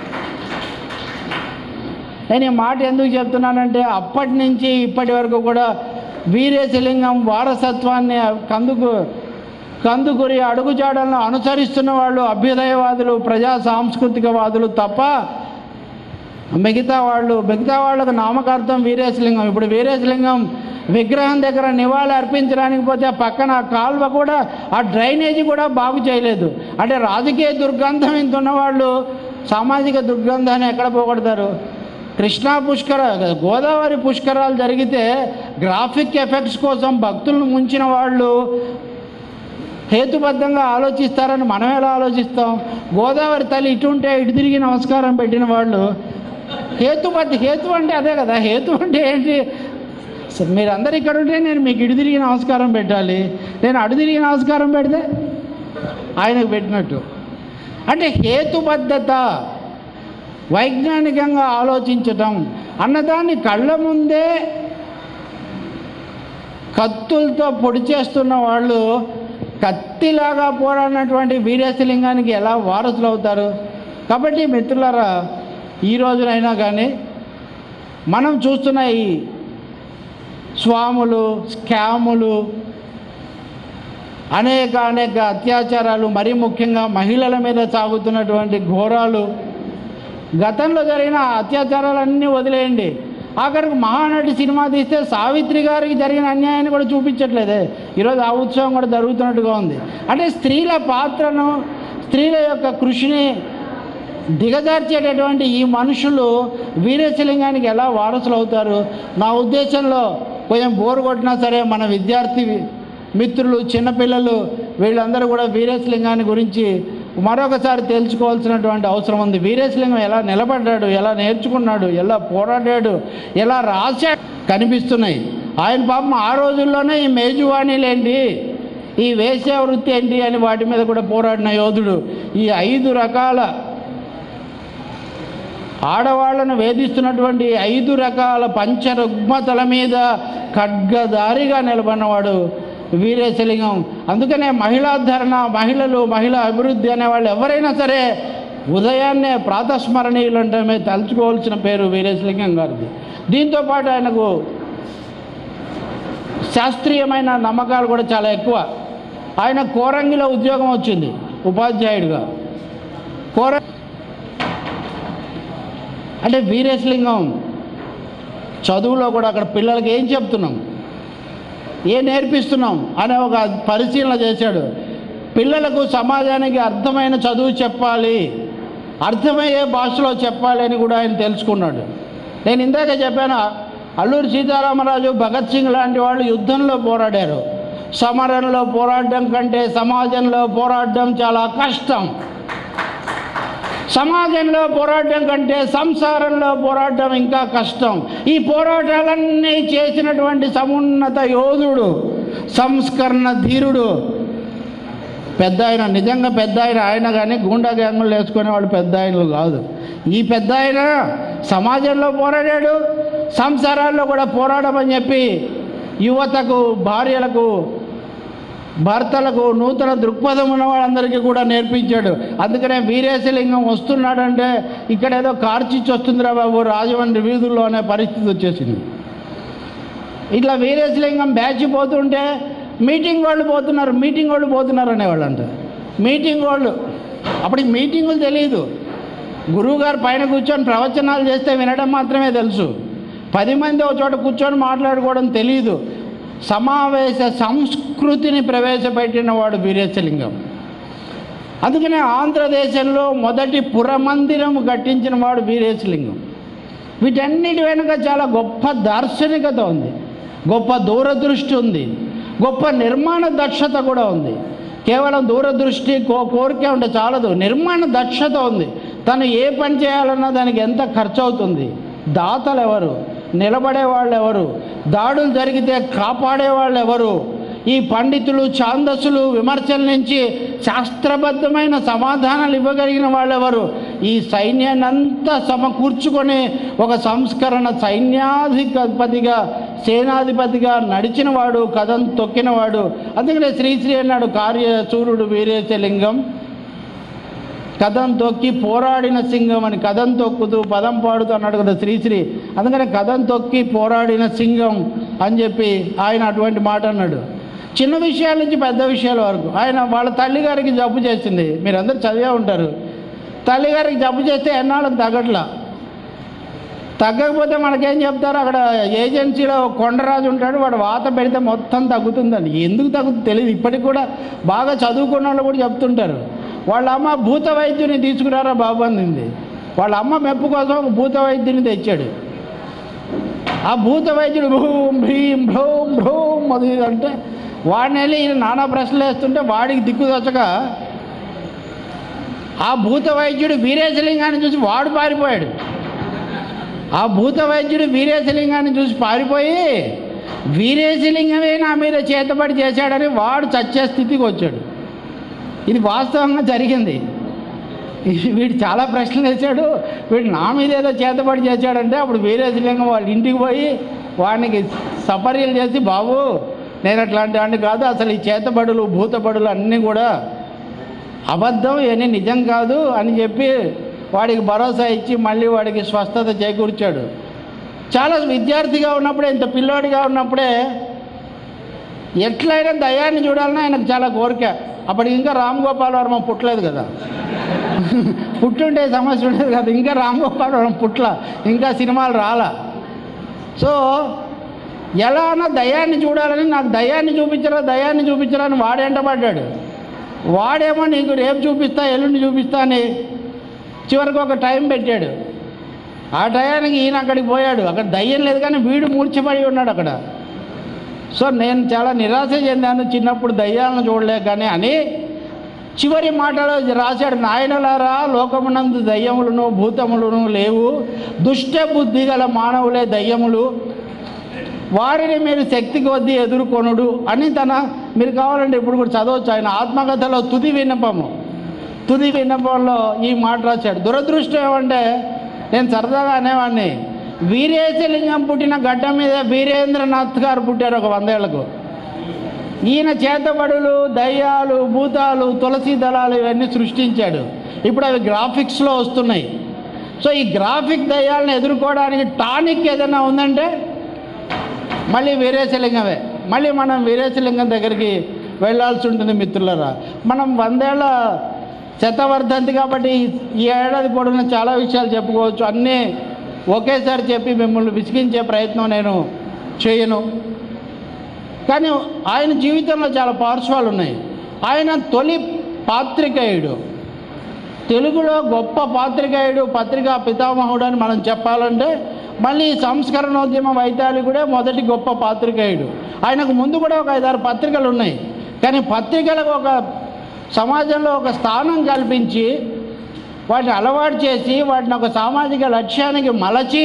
నేను ఈ మాట ఎందుకు చెప్తున్నానంటే అప్పటి నుంచి ఇప్పటి వరకు కూడా వీరేశలింగం వారసత్వాన్ని కందుకు కందుకూరి అడుగుజాడలను అనుసరిస్తున్న వాళ్ళు అభ్యుదయవాదులు ప్రజా సాంస్కృతికవాదులు తప్ప మిగతా వాళ్ళు మిగతా వాళ్ళకు నామకార్థం వీరేశలింగం ఇప్పుడు వీరేశలింగం విగ్రహం దగ్గర నివాళి అర్పించడానికి పోతే ఆ పక్కన ఆ కాలువ కూడా ఆ డ్రైనేజీ కూడా బాగు చేయలేదు అంటే రాజకీయ దుర్గంధం ఇంత ఉన్నవాళ్ళు సామాజిక దుర్గంధాన్ని ఎక్కడ పోగొడతారు కృష్ణా పుష్కర గోదావరి పుష్కరాలు జరిగితే గ్రాఫిక్ ఎఫెక్ట్స్ కోసం భక్తులను ముంచిన వాళ్ళు హేతుబద్ధంగా ఆలోచిస్తారని మనం ఎలా ఆలోచిస్తాం గోదావరి తల్లి ఇటు ఉంటే ఇటు తిరిగి నమస్కారం పెట్టిన వాళ్ళు హేతుబద్ధ హేతు అంటే అదే కదా హేతు అంటే ఏంటి స- మీరందరు ఇక్కడ ఉంటే నేను మీకు ఇటు తిరిగి నమస్కారం పెట్టాలి నేను అడు తిరిగి నమస్కారం పెడితే ఆయనకు పెట్టినట్టు అంటే హేతుబద్ధత వైజ్ఞానికంగా ఆలోచించటం అన్నదాన్ని కళ్ళ ముందే కత్తులతో పొడి చేస్తున్న వాళ్ళు కత్తిలాగా పోరాడినటువంటి వీరేశలింగానికి ఎలా వారసులు అవుతారు కాబట్టి మిత్రులారా ఈ రోజునైనా కానీ మనం చూస్తున్న ఈ స్వాములు స్కాములు అనేక అనేక అత్యాచారాలు మరీ ముఖ్యంగా మహిళల మీద సాగుతున్నటువంటి ఘోరాలు గతంలో జరిగిన అత్యాచారాలన్నీ వదిలేయండి ఆఖరికి మహానటి సినిమా తీస్తే సావిత్రి గారికి జరిగిన అన్యాయాన్ని కూడా చూపించట్లేదే ఈరోజు ఆ ఉత్సవం కూడా జరుగుతున్నట్టుగా ఉంది అంటే స్త్రీల పాత్రను స్త్రీల యొక్క కృషిని దిగజార్చేటటువంటి ఈ మనుషులు వీరేశలింగానికి ఎలా వారసులు అవుతారు నా ఉద్దేశంలో కొంచెం బోరు కొట్టినా సరే మన విద్యార్థి మిత్రులు చిన్నపిల్లలు వీళ్ళందరూ కూడా వీరేశలింగాన్ని గురించి మరొకసారి తెలుసుకోవాల్సినటువంటి అవసరం ఉంది వీరేశలింగం ఎలా నిలబడ్డాడు ఎలా నేర్చుకున్నాడు ఎలా పోరాడాడు ఎలా రాశాడు కనిపిస్తున్నాయి ఆయన పాపం ఆ రోజుల్లోనే ఈ మేజువాణిలేంటి ఈ వేశ్య వృత్తి ఏంటి అని వాటి మీద కూడా పోరాడిన యోధుడు ఈ ఐదు రకాల ఆడవాళ్లను వేధిస్తున్నటువంటి ఐదు రకాల పంచరుగ్మతల మీద ఖడ్గదారిగా నిలబడినవాడు వీరేశలింగం అందుకనే మహిళాధరణ మహిళలు మహిళా అభివృద్ధి అనే వాళ్ళు ఎవరైనా సరే ఉదయాన్నే ప్రాతస్మరణీయులు అంటే తలుచుకోవాల్సిన పేరు వీరేశలింగం గారిది దీంతో పాటు ఆయనకు శాస్త్రీయమైన నమ్మకాలు కూడా చాలా ఎక్కువ ఆయన కోరంగిలో ఉద్యోగం వచ్చింది ఉపాధ్యాయుడిగా కోర అంటే వీరేశలింగం చదువులో కూడా అక్కడ పిల్లలకి ఏం చెప్తున్నాం ఏం నేర్పిస్తున్నాం అనే ఒక పరిశీలన చేశాడు పిల్లలకు సమాజానికి అర్థమైన చదువు చెప్పాలి అర్థమయ్యే భాషలో చెప్పాలి అని కూడా ఆయన తెలుసుకున్నాడు నేను ఇందాక చెప్పాను అల్లూరి సీతారామరాజు భగత్ సింగ్ లాంటి వాళ్ళు యుద్ధంలో పోరాడారు సమరంలో పోరాడడం కంటే సమాజంలో పోరాడడం చాలా కష్టం సమాజంలో పోరాటం కంటే సంసారంలో పోరాటం ఇంకా కష్టం ఈ పోరాటాలన్నీ చేసినటువంటి సమున్నత యోధుడు సంస్కరణ ధీరుడు పెద్ద ఆయన నిజంగా పెద్ద ఆయన ఆయన కానీ గుండా గ్యాంగులు వేసుకునేవాడు పెద్ద ఆయనలు కాదు ఈ పెద్ద ఆయన సమాజంలో పోరాడాడు సంసారాల్లో కూడా పోరాడమని చెప్పి యువతకు భార్యలకు భర్తలకు నూతన దృక్పథం ఉన్న వాళ్ళందరికీ కూడా నేర్పించాడు అందుకనే వీరేశలింగం వస్తున్నాడంటే ఇక్కడ ఏదో కార్చిచ్చి వస్తుందిరా బాబు రాజమండ్రి వీధుల్లో అనే పరిస్థితి వచ్చేసింది ఇట్లా వీరేశలింగం బ్యాచ్ పోతుంటే మీటింగ్ వాళ్ళు పోతున్నారు మీటింగ్ వాళ్ళు పోతున్నారు అనేవాళ్ళు అంట మీటింగ్ వాళ్ళు అప్పటికి మీటింగులు తెలియదు గురువుగారు పైన కూర్చొని ప్రవచనాలు చేస్తే వినడం మాత్రమే తెలుసు పది మంది ఒక చోట కూర్చొని మాట్లాడుకోవడం తెలియదు సమావేశ సంస్కృతిని ప్రవేశపెట్టిన వాడు వీరేశలింగం అందుకనే ఆంధ్రదేశంలో మొదటి పురమందిరం కట్టించిన వాడు వీరేశలింగం వీటన్నిటి వెనుక చాలా గొప్ప దార్శనికత ఉంది గొప్ప దూరదృష్టి ఉంది గొప్ప నిర్మాణ దక్షత కూడా ఉంది కేవలం దూరదృష్టి కో కోరిక ఉంటే చాలదు నిర్మాణ దక్షత ఉంది తను ఏ పని చేయాలన్నా దానికి ఎంత ఖర్చు అవుతుంది దాతలు ఎవరు నిలబడే వాళ్ళు ఎవరు దాడులు జరిగితే కాపాడే వాళ్ళు ఎవరు ఈ పండితులు ఛాందస్సులు విమర్శల నుంచి శాస్త్రబద్ధమైన సమాధానాలు ఇవ్వగలిగిన వాళ్ళెవరు ఈ సైన్యాన్ని అంతా సమకూర్చుకొని ఒక సంస్కరణ సైన్యాధిపతిగా సేనాధిపతిగా నడిచిన వాడు కథం తొక్కినవాడు అందుకనే శ్రీశ్రీ అన్నాడు కార్యచూరుడు వీరేశలింగం కథం తొక్కి పోరాడిన సింగం అని కథం తొక్కుతూ పదం పాడుతూ అన్నాడు కదా శ్రీశ్రీ అందుకని కథం తొక్కి పోరాడిన సింగం అని చెప్పి ఆయన అటువంటి మాట అన్నాడు చిన్న విషయాల నుంచి పెద్ద విషయాల వరకు ఆయన వాళ్ళ తల్లిగారికి జబ్బు చేసింది మీరందరూ చదివే ఉంటారు తల్లిగారికి జబ్బు చేస్తే ఎన్నాళ్ళకి తగ్గట్లా తగ్గకపోతే మనకేం చెప్తారు అక్కడ ఏజెన్సీలో ఒక కొండరాజు ఉంటాడు వాడు వాత పెడితే మొత్తం తగ్గుతుందండి ఎందుకు తగ్గుతుంది తెలియదు ఇప్పటికి కూడా బాగా చదువుకున్న వాళ్ళు కూడా చెప్తుంటారు వాళ్ళ అమ్మ భూత వైద్యుని తీసుకురారా బాబు అంది వాళ్ళ అమ్మ మెప్పు కోసం ఒక భూత వైద్యుని తెచ్చాడు ఆ భూత వైద్యుడు భూం భీం భ్రూం భ్రూం అది ఇది అంటే వాడిని వెళ్ళి ఈయన నానా ప్రశ్నలు వేస్తుంటే వాడికి దిక్కు తోచక ఆ భూత వైద్యుడు వీరేశలింగాన్ని చూసి వాడు పారిపోయాడు ఆ భూత వైద్యుడు వీరేశలింగాన్ని చూసి పారిపోయి వీరేశలింగమే నా మీద చేతబడి చేశాడని వాడు చచ్చే స్థితికి వచ్చాడు ఇది వాస్తవంగా జరిగింది వీడు చాలా ప్రశ్నలు వేశాడు వీడు నా మీద ఏదో చేతబడి చేశాడంటే అప్పుడు వీరేశలింగం వాళ్ళ ఇంటికి పోయి వాడికి సపర్యలు చేసి బాబు నేను అట్లాంటి వాడిని కాదు అసలు ఈ చేతబడులు భూతబడులు అన్నీ కూడా అబద్ధం ఇవన్నీ నిజం కాదు అని చెప్పి వాడికి భరోసా ఇచ్చి మళ్ళీ వాడికి స్వస్థత చేకూర్చాడు చాలా విద్యార్థిగా ఉన్నప్పుడే ఇంత పిల్లోడిగా ఉన్నప్పుడే ఎట్లయినా దయాన్ని చూడాలని ఆయనకు చాలా కోరిక అప్పటికి ఇంకా రామ్ గోపాల్ వర్మ పుట్టలేదు కదా పుట్టుంటే సమస్య ఉండేది కదా ఇంకా రామ్ గోపాల్ వర్మ పుట్ల ఇంకా సినిమాలు రాలా సో ఎలా అన్నా దయాన్ని చూడాలని నాకు దయాన్ని చూపించరా దయాన్ని చూపించరా అని వాడేంటపడ్డాడు వాడేమో నీకు రేపు చూపిస్తా ఎల్లుండి చూపిస్తా అని చివరికి ఒక టైం పెట్టాడు ఆ టయానికి ఈయన అక్కడికి పోయాడు అక్కడ దయ్యం లేదు కానీ వీడు మూర్చిపడి ఉన్నాడు అక్కడ సో నేను చాలా నిరాశ చెందాను చిన్నప్పుడు దయ్యాలను చూడలేక కానీ అని చివరి మాటలో రాశాడు నాయనలారా లోకమునందు దయ్యములను భూతములను లేవు దుష్ట బుద్ధి గల మానవులే దయ్యములు వారిని మీరు శక్తి కొద్దీ ఎదుర్కొనుడు అని తన మీరు కావాలంటే ఇప్పుడు కూడా చదవచ్చు ఆయన ఆత్మకథలో తుది విన్నపము తుది విన్నపంలో ఈ మాట రాశాడు దురదృష్టం ఏమంటే నేను సరదాగా అనేవాడిని వీరేశలింగం పుట్టిన గడ్డ మీద వీరేంద్రనాథ్ గారు పుట్టారు ఒక వందేళ్లకు ఈయన చేతబడులు దయ్యాలు భూతాలు తులసి దళాలు ఇవన్నీ సృష్టించాడు ఇప్పుడు అవి గ్రాఫిక్స్లో వస్తున్నాయి సో ఈ గ్రాఫిక్ దయ్యాలను ఎదుర్కోవడానికి టానిక్ ఏదైనా ఉందంటే మళ్ళీ వీరేశలింగమే మళ్ళీ మనం వీరేశలింగం దగ్గరికి వెళ్ళాల్సి ఉంటుంది మిత్రులరా మనం వందేళ్ల శతవర్ధంతి కాబట్టి ఈ- ఈ ఏడాది పొడవునా చాలా విషయాలు చెప్పుకోవచ్చు అన్నీ ఒకేసారి చెప్పి మిమ్మల్ని విసిగించే ప్రయత్నం నేను చేయను కానీ ఆయన జీవితంలో చాలా పార్శ్వాలు ఉన్నాయి ఆయన తొలి పాత్రికేయుడు తెలుగులో గొప్ప పాత్రికేయుడు పత్రికా పితామహుడు అని మనం చెప్పాలంటే మళ్ళీ ఈ సంస్కరణోద్యమ వైతాళికుడే మొదటి గొప్ప పాత్రికేయుడు ఆయనకు ముందు కూడా ఒక ఐదారు పత్రికలు ఉన్నాయి కానీ పత్రికలకు ఒక సమాజంలో ఒక స్థానం కల్పించి వాటిని అలవాటు చేసి వాటిని ఒక సామాజిక లక్ష్యానికి మలచి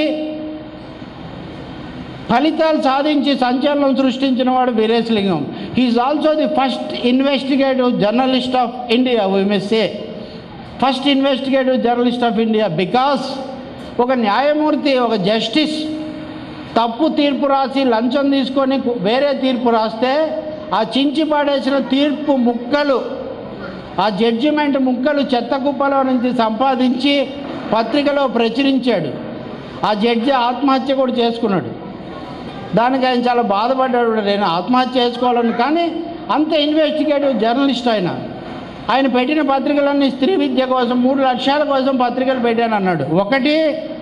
ఫలితాలు సాధించి సంచలనం సృష్టించిన వాడు Veeresalingam he is also the first investigative journalist of India we must say first investigative journalist of India because ఒక న్యాయమూర్తి ఒక జస్టిస్ తప్పు తీర్పు రాసి లంచం తీసుకొని కు- వేరే తీర్పు రాస్తే ఆ చించి పాడేసిన తీర్పు ముక్కలు ఆ జడ్జిమెంట్ ముక్కలు చెత్త కుప్పలో నుంచి సంపాదించి పత్రికలో ప్రచురించాడు ఆ జడ్జి ఆత్మహత్య కూడా చేసుకున్నాడు దానికి ఆయన చాలా బాధపడ్డాడు కూడా నేను ఆత్మహత్య చేసుకోవాలని కానీ అంత ఇన్వెస్టిగేటివ్ జర్నలిస్ట్ ఆయన ఆయన పెట్టిన పత్రికలన్నీ స్త్రీ విద్య కోసం మూడు లక్ష్యాల కోసం పత్రికలు పెట్టాను అన్నాడు ఒకటి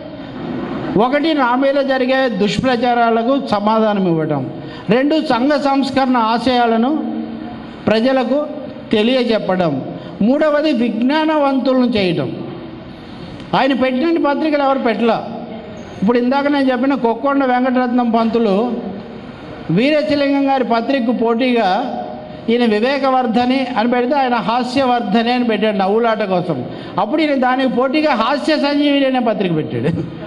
ఒకటి నా మీద జరిగే దుష్ప్రచారాలకు సమాధానం ఇవ్వటం రెండు సంఘ సంస్కరణ ఆశయాలను ప్రజలకు తెలియజెప్పడం మూడవది విజ్ఞానవంతులను చేయటం ఆయన పెట్టిన పత్రికలు ఎవరు పెట్టలా ఇప్పుడు ఇందాక నేను చెప్పిన కొక్కొండ వెంకటరత్నం పంతులు వీరేశలింగం గారి పత్రికకు పోటీగా ఈయన వివేకవర్ధని అని పెడితే ఆయన హాస్యవర్ధని అని పెట్టాడు నవ్వులాట కోసం అప్పుడు ఈయన దానికి పోటీగా హాస్య సంజీవిని అనే పత్రిక పెట్టాడు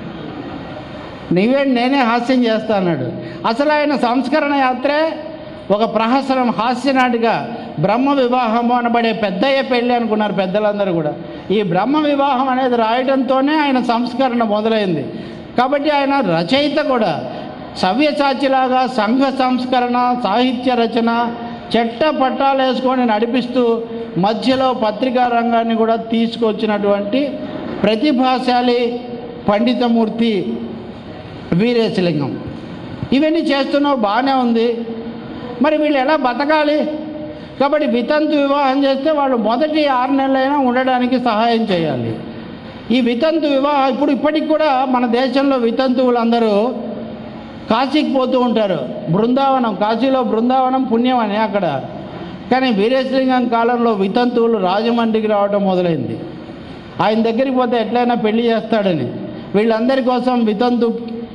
నీవే నేనే హాస్యం చేస్తా అన్నాడు అసలు ఆయన సంస్కరణ యాత్రే ఒక ప్రహసనం హాస్యనాటిగా బ్రహ్మ వివాహము అనబడే పెద్దయ్య పెళ్ళి అనుకున్నారు పెద్దలందరూ కూడా ఈ బ్రహ్మ వివాహం అనేది రాయడంతోనే ఆయన సంస్కరణ మొదలైంది కాబట్టి ఆయన రచయిత కూడా సవ్యసాచిలాగా సంఘ సంస్కరణ సాహిత్య రచన చెట్ట పట్టాలు వేసుకొని నడిపిస్తూ మధ్యలో పత్రికా రంగాన్ని కూడా తీసుకొచ్చినటువంటి ప్రతిభాశాలి పండితమూర్తి వీరేశలింగం ఇవన్నీ చేస్తున్నావు బాగానే ఉంది మరి వీళ్ళు ఎలా బతకాలి కాబట్టి వితంతు వివాహం చేస్తే వాళ్ళు మొదటి ఆరు నెలలైనా ఉండడానికి సహాయం చేయాలి ఈ వితంతు వివాహం ఇప్పుడు ఇప్పటికి కూడా మన దేశంలో వితంతువులందరూ కాశీకి పోతూ ఉంటారు బృందావనం కాశీలో బృందావనం పుణ్యం అని అక్కడ కానీ వీరేశలింగం కాలంలో వితంతువులు రాజమండ్రికి రావడం మొదలైంది ఆయన దగ్గరికి పోతే ఎట్లయినా పెళ్లి చేస్తాడని వీళ్ళందరి కోసం వితంతు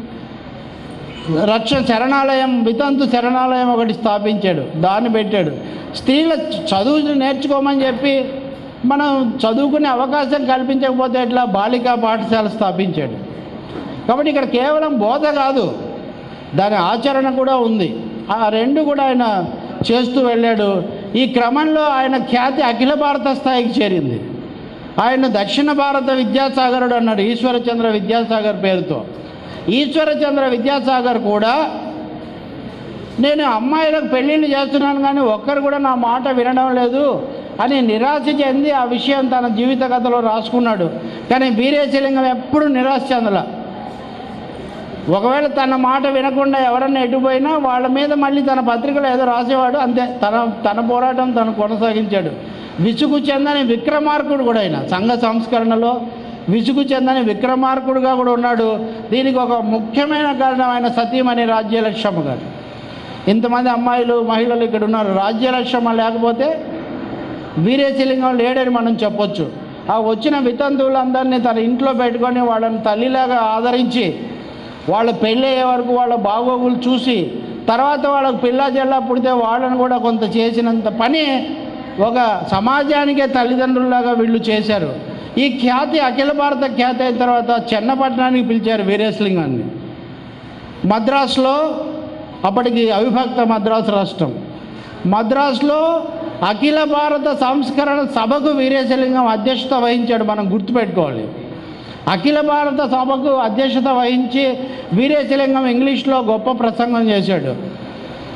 రక్ష శరణాలయం వితంతు శరణాలయం ఒకటి స్థాపించాడు దాన్ని పెట్టాడు స్త్రీల చదువు నేర్చుకోమని చెప్పి మనం చదువుకునే అవకాశం కల్పించకపోతే ఎట్లా బాలికా పాఠశాల స్థాపించాడు కాబట్టి ఇక్కడ కేవలం బోధ కాదు దాని ఆచరణ కూడా ఉంది ఆ రెండు కూడా ఆయన చేస్తూ వెళ్ళాడు ఈ క్రమంలో ఆయన ఖ్యాతి అఖిల భారత స్థాయికి చేరింది ఆయన దక్షిణ భారత విద్యాసాగరుడు అన్నాడు ఈశ్వరచంద్ర విద్యాసాగర్ పేరుతో ఈశ్వరచంద్ర విద్యాసాగర్ కూడా నేను అమ్మాయిలకు పెళ్ళిళ్ళు చేస్తున్నాను కానీ ఒక్కరు కూడా నా మాట వినడం లేదు అని నిరాశ చెంది ఆ విషయం తన జీవిత కథలో రాసుకున్నాడు కానీ వీరేశలింగం ఎప్పుడు నిరాశ చెందల ఒకవేళ తన మాట వినకుండా ఎవరన్నా ఎటుపోయినా వాళ్ళ మీద మళ్ళీ తన పత్రికలో ఏదో రాసేవాడు అంతే తన తన పోరాటం తను కొనసాగించాడు విసుగు చెందని విక్రమార్కుడు కూడా ఆయన సంఘ సంస్కరణలో విసుగు చెందని విక్రమార్కుడుగా కూడా ఉన్నాడు దీనికి ఒక ముఖ్యమైన కారణం ఆయన సతీమణి రాజ్యలక్ష్మ గారు ఇంతమంది అమ్మాయిలు మహిళలు ఇక్కడ ఉన్నారు రాజ్యలక్ష్మ లేకపోతే వీరేశలింగం లేడని మనం చెప్పొచ్చు ఆ వచ్చిన వితంతువులందరినీ తన ఇంట్లో పెట్టుకొని వాళ్ళని తల్లిలాగా ఆదరించి వాళ్ళ పెళ్ళి అయ్యే వరకు వాళ్ళ బాగోగులు చూసి తర్వాత వాళ్ళకు పిల్ల జల్ల పుడితే వాళ్ళని కూడా కొంత చేసినంత పని ఒక సమాజానికే తల్లిదండ్రుల్లాగా వీళ్ళు చేశారు ఈ ఖ్యాతి అఖిల భారత ఖ్యాతి అయిన తర్వాత చెన్నపట్నానికి పిలిచారు వీరేశలింగాన్ని మద్రాసులో అప్పటికి అవిభక్త మద్రాసు రాష్ట్రం మద్రాసులో అఖిల భారత సంస్కరణ సభకు వీరేశలింగం అధ్యక్షత వహించాడు మనం గుర్తుపెట్టుకోవాలి అఖిల భారత సభకు అధ్యక్షత వహించి వీరేశలింగం ఇంగ్లీష్లో గొప్ప ప్రసంగం చేశాడు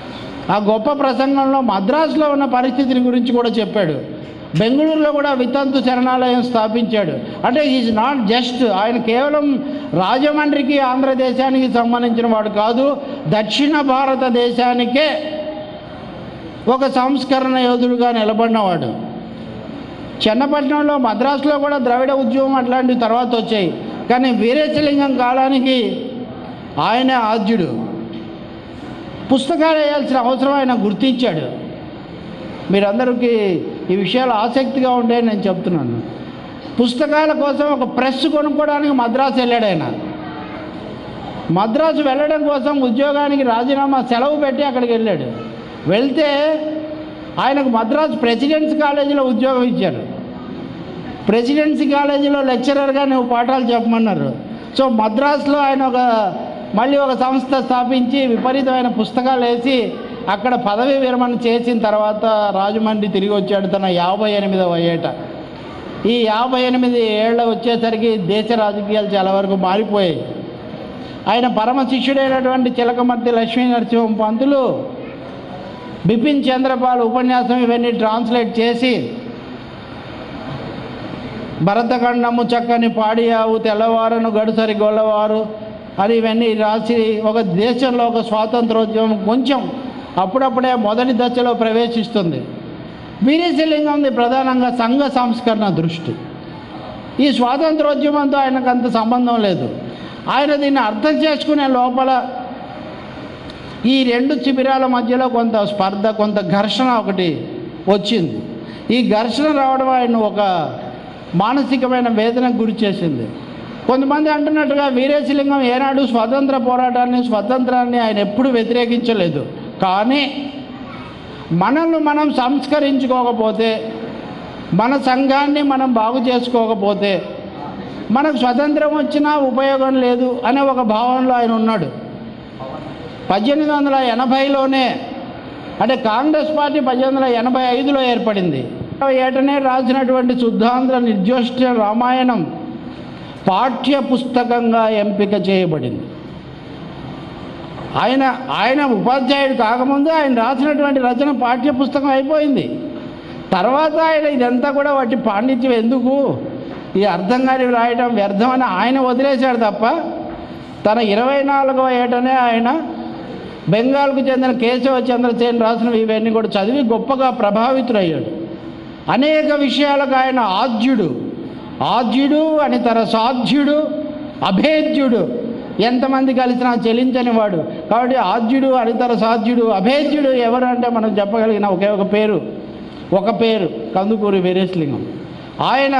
ఆ గొప్ప ప్రసంగంలో మద్రాసులో ఉన్న పరిస్థితిని గురించి కూడా చెప్పాడు బెంగళూరులో కూడా వితంతు శరణాలయం స్థాపించాడు అంటే ఈజ్ నాట్ జస్ట్ ఆయన కేవలం రాజమండ్రికి ఆంధ్రదేశానికి సంబంధించిన వాడు కాదు దక్షిణ భారతదేశానికే ఒక సంస్కరణ యోధుడుగా నిలబడినవాడు చెన్నపట్నంలో మద్రాసులో కూడా ద్రవిడ ఉద్యమం అట్లాంటివి తర్వాత వచ్చాయి కానీ వీరేశలింగం కాలానికి ఆయనే ఆద్యుడు పుస్తకాలు వేయాల్సిన అవసరం ఆయన గుర్తించాడు మీరందరికీ ఈ విషయాలు ఆసక్తిగా ఉంటాయని నేను చెప్తున్నాను పుస్తకాల కోసం ఒక ప్రెస్ కొనుక్కోవడానికి మద్రాసు వెళ్ళాడు ఆయన మద్రాసు వెళ్ళడం కోసం ఉద్యోగానికి రాజీనామా సెలవు పెట్టి అక్కడికి వెళ్ళాడు వెళ్తే ఆయనకు మద్రాసు ప్రెసిడెన్సీ కాలేజీలో ఉద్యోగం ఇచ్చారు ప్రెసిడెన్సీ కాలేజీలో లెక్చరర్గా నువ్వు పాఠాలు చెప్పమన్నారు సో మద్రాసులో ఆయన ఒక మళ్ళీ ఒక సంస్థ స్థాపించి విపరీతమైన పుస్తకాలు వేసి అక్కడ పదవి విరమణ చేసిన తర్వాత రాజమండ్రి తిరిగి వచ్చాడు తన యాభై ఎనిమిదవ ఏట ఈ యాభై ఎనిమిది ఏళ్ళ వచ్చేసరికి దేశ రాజకీయాలు చాలా వరకు మారిపోయాయి ఆయన పరమ శిష్యుడైనటువంటి చిలకమర్తి లక్ష్మీ నరసింహం పంతులు బిపిన్ చంద్రపాల్ ఉపన్యాసం ఇవన్నీ ట్రాన్స్లేట్ చేసి భరతఖండము చక్కని పాడియావు తెల్లవారును గడుసరి గొల్లవారు అని ఇవన్నీ రాసి ఒక దేశంలో ఒక స్వాతంత్రోద్యమం కొంచెం అప్పుడప్పుడే మొదటి దశలో ప్రవేశిస్తుంది వీరేశలింగంది ప్రధానంగా సంఘ సంస్కరణ దృష్టి ఈ స్వాతంత్రోద్యమంతో ఆయనకు అంత సంబంధం లేదు ఆయన దీన్ని అర్థం చేసుకునే లోపల ఈ రెండు శిబిరాల మధ్యలో కొంత స్పర్ధ కొంత ఘర్షణ ఒకటి వచ్చింది ఈ ఘర్షణ రావడం ఆయన ఒక మానసికమైన వేదనకు గురి చేసింది కొంతమంది అంటున్నట్టుగా వీరేశలింగం ఏనాడు స్వతంత్ర పోరాటాన్ని స్వతంత్రాన్ని ఆయన ఎప్పుడు వ్యతిరేకించలేదు కానీ మనల్ని మనం సంస్కరించుకోకపోతే మన సంఘాన్ని మనం బాగు చేసుకోకపోతే మనకు స్వతంత్రం వచ్చినా ఉపయోగం లేదు అనే ఒక భావనలో ఆయన ఉన్నాడు పద్దెనిమిది వందల ఎనభైలోనే అంటే కాంగ్రెస్ పార్టీ పద్దెనిమిది వందల ఎనభై ఐదులో ఏర్పడింది ఏటనే రాసినటువంటి శుద్ధాంధ్ర నిర్జోష్ట రామాయణం పాఠ్య పుస్తకంగా ఎంపిక చేయబడింది ఆయన ఆయన ఉపాధ్యాయుడు కాకముందే ఆయన రాసినటువంటి రచన పాఠ్య పుస్తకం అయిపోయింది తర్వాత ఆయన ఇదంతా కూడా వాటి పాండిత్యం ఎందుకు ఈ అర్థం కాని రాయటం వ్యర్థమని ఆయన వదిలేశాడు తప్ప తన ఇరవై నాలుగవ ఏటనే ఆయన బెంగాల్కు చెందిన కేశవ చంద్రసేన్ రాసిన ఇవన్నీ కూడా చదివి గొప్పగా ప్రభావితుడయ్యాడు అనేక విషయాలకు ఆయన ఆద్యుడు ఆద్యుడు అని తన సాధ్యుడు అభేద్యుడు ఎంతమంది కలిసినా చెలించని వాడు కాబట్టి ఆద్యుడు అనితర సాధ్యుడు అభేద్యుడు ఎవరు అంటే మనం చెప్పగలిగిన ఒకే ఒక పేరు ఒక పేరు కందుకూరి వీరేశలింగం ఆయన